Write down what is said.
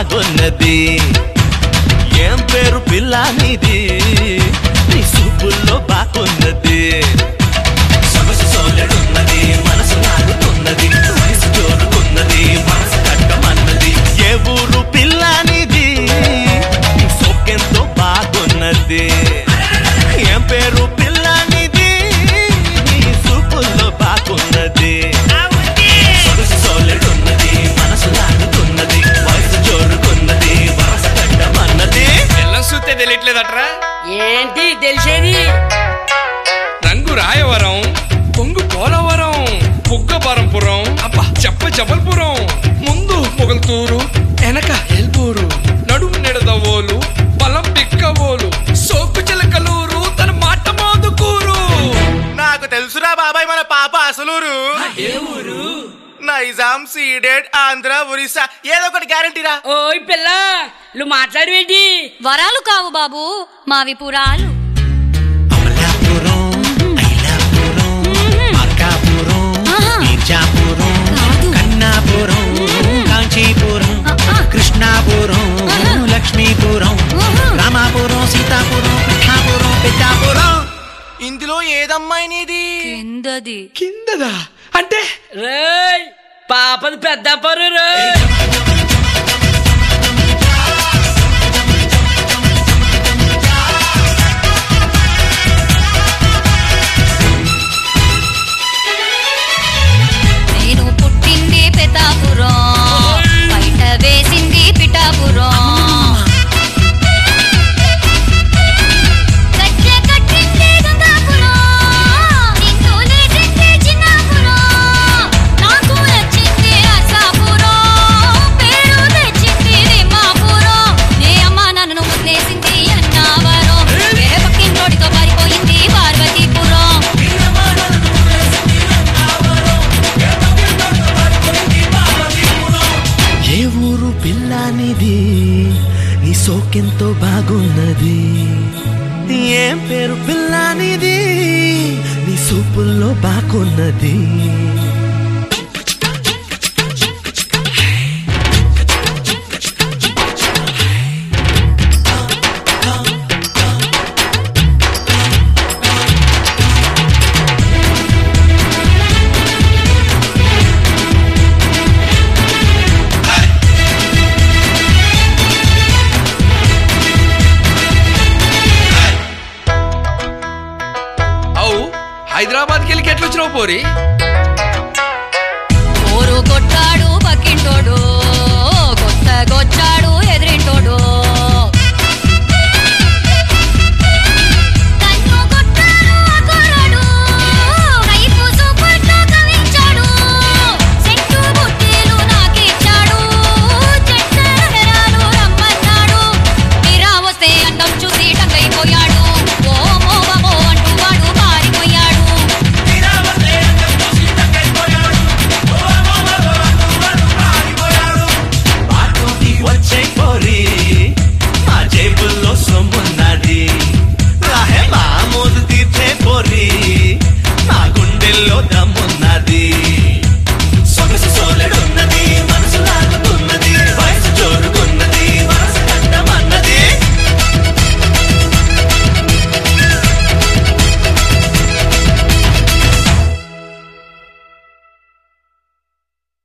బాగున్నది ఏం పేరు పిల్ల నీది నీ సూపుల్లో బాగున్నది సొగసు సోలెడున్నది మనసు నాగుతున్నది వయసు జోరుకున్నది మనసు కట్టమన్నది ఏ ఊరు పిల్ల నీది నీ సోకెంతో బాగున్నది ఏం పేరు పిల్ల నీది నీ సూపుల్లో బాగున్నది సొగసు సోలెడున్నది మనసు లాగుతున్నది వయసు జోరుకున్నది వరస కట్టమన్నది బెల్లం సూతే తెలియట్లేదట్రా ఏంటి తెలిసేది రంగు రాయవరం పొంగు పోలవరం పుగ్గపరంపురం అబ్బా చెప్ప జబల్పురం ముందు మొగల్తూరు వెనక ఎల్బూరు నడుము నిడదవోలు బలం పిక్కవోలు సోకు చిలకలూరు తన మాట మోదుకూరు నాకు తెలుసురా బాబాయ్ మన పాప అసలూరు నైజాం సీడెడ్ ఆంధ్ర ఒరిస్సా ఏదో ఒకటి గ్యారంటీరా ఓయ్ పిల్ల నువ్వు మాట్లాడవేంటి వరాలు కావు బాబు మావి పురాలు అమలాపురం ఐలాపురం మార్కాపురం ఆహా. మీర్జాపురం కాదు. కన్నాపురం కాంచీపురం ఆహా. కృష్ణాపురం ఆహా. లక్ష్మీపురం ఆహా. రామాపురం సీతాపురం పిఠాపురం పెద్దాపురం ఇందులో ఏదమ్మాయి నీది కిందది కిందదా అంటే రేయ్ పాపది పెద్ద పరు రేయ్ నేను పుట్టింది పెతాపురం బయట వేసింది పిఠాపురం గజ్జె కట్టింది గంగాపురం నిన్ను లేచింది చిన్నాపురం నాకు నచ్చింది అసాపురం పేరు తెచ్చింది రిమాపురం నే అమ్మ నన్ను వదిలేసింది అన్నావరం వేరే పక్కింటోడితో పారిపోయింది పార్వతీపురం ఏ ఊరు పిల్లానిది నీ సోకెంతో బాగున్నది ఏం పేరు పిల్లానిది నీ సూపుల్లో బాగున్నది అవు హైదరాబాద్కి వెళ్ళి ఎట్లొచ్చినావు పోరి